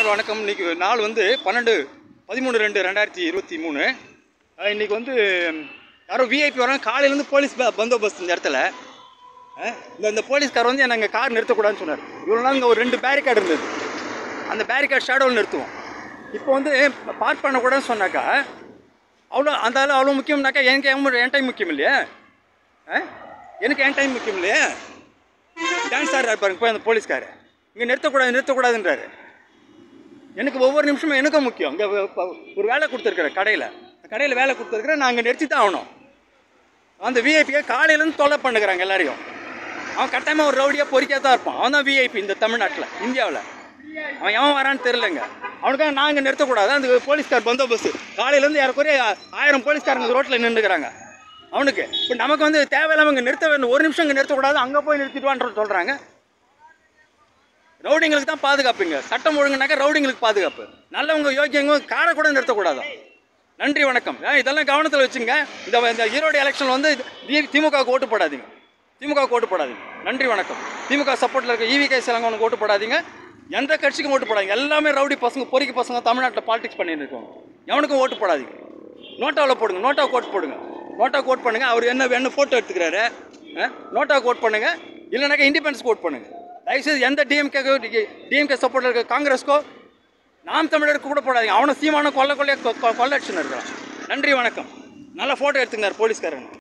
பத்திரிகையாளர் வணக்கம் இன்னைக்கு நாள் வந்து பன்னெண்டு பதிமூணு ரெண்டு ரெண்டாயிரத்தி இருபத்தி மூணு அஹ் இன்னைக்கு வந்து ம், யாரோ விஐபி வராங்க காலையிலேருந்து போலீஸ் ப- பந்தோபஸ்து இந்த இடத்துல அஹ் இந்த இந்த போலீஸ்கார் வந்து என்னை இங்கே கார் நிறுத்தக்கூடாதுன்னு சொன்னார் இவ்வளோ நாள் இங்கே ஒரு ரெண்டு பேரிகார்டு இருந்தது அந்த பேரிகார்டு ஷேடோவில் நிறுத்துவோம் இப்போ வந்து பார்க் பண்ணக்கூடாதுன்னு சொன்னாக்கா அவ்வளோ அந்த ஆள் அவ்வளோ முக்கியம்னாக்கா எனக்கு என் என் டைம் முக்கியம் இல்லையா அஹ் எனக்கு என் டைம் முக்கியம் இல்லையா டான்ஸ் ஆடுறாரு பாருங்க போய் அந்த போலீஸ்காரு இங்கே நிறுத்தக்கூடாது நிறுத்தக்கூடாதுன்றாரு எனக்கு ஒவ்வொரு நிமிஷமும் எனக்கும் முக்கியம் இங்கே ஒரு வேலை கொடுத்துருக்குறேன் கடையில் கடையில் வேலை கொடுத்துருக்குறேன் நான் அங்கே நிறுத்தி தான் ஆகணும் அந்த விஐபியை காலையிலேருந்து தொல்லை பண்ணுகிறாங்க எல்லாரையும் அவன் கட்டாயமாக ஒரு ரவுடியாக பொறிக்காக தான் இருப்பான் அவன் தான் விஐபி இந்த தமிழ்நாட்டில் இந்தியாவில் அவன் எவன் வரான்னு தெரிலங்க அவனுக்காக நான் இங்கே நிறுத்தக்கூடாது அந்த போலீஸ்கார் பந்தோபஸ்து காலையிலேருந்து ஏறக்குறைய ஆயிரம் போலீஸ்காரங்க ரோட்டில் நின்றுக்கிறாங்க அவனுக்கு இப்போ நமக்கு வந்து தேவையில்லாமல் இங்கே நிறுத்த வேண்டும் ஒரு நிமிஷம் இங்கே நிறுத்தக்கூடாது அங்கே போய் நிறுத்திடுவான்ற சொல்கிறாங்க ரவுடிங்களுக்கு தான் பாதுகாப்புங்க சட்டம் ஒழுங்குனாக்கா ரவுடிங்களுக்கு பாதுகாப்பு நல்லவங்க யோக்கியங்க காரை கூட நிறுத்தக்கூடாது நன்றி வணக்கம் ஏன் இதெல்லாம் கவனத்தில் வச்சுங்க இந்த இந்த ஈரோடு எலெக்ஷன் வந்து தி- திமுகவுக்கு ஓட்டு போடாதீங்க திமுகவுக்கு ஓட்டு போடாதீங்க நன்றி வணக்கம் திமுக சப்போர்ட்டில் இருக்க இவி கே சிலங்கவனுக்கு ஓட்டு போடாதீங்க எந்த கட்சிக்கும் ஓட்டு போடாதீங்க எல்லாமே ரவுடி பசங்க பொறிக்கு பசங்க தமிழ்நாட்டில் பாலிடிக்ஸ் பண்ணிட்டு இருக்காங்க எவனுக்கும் ஓட்டு போடாதீங்க நோட்டாவில் போடுங்க நோட்டாவுக்கு ஓட்டு போடுங்க நோட்டாவுக்கு ஓட் பண்ணுங்க அவர் என்ன என்ன ஃபோட்டோ எடுத்துக்கிறாரு அஹ், நோட்டாவுக்கு ஓட் பண்ணுங்க இல்லைனாக்கா இண்டிபெண்டன்ஸ் ஓட் பண்ணுங்க தயவுசெய்து எந்த டிஎம்கே டிஎம்கே சப்போர்ட்டில் இருக்க காங்கிரஸ்க்கோ நாம் தமிழருக்கு கூட போடாதீங்க அவனை சீமான கொல்ல கொள்ளைய கொ- கொ- கொள்ளடிச்சுன்னு இருக்கிறான் நன்றி வணக்கம் நல்ல ஃபோட்டோ எடுத்துக்கினார் போலீஸ்காரங்க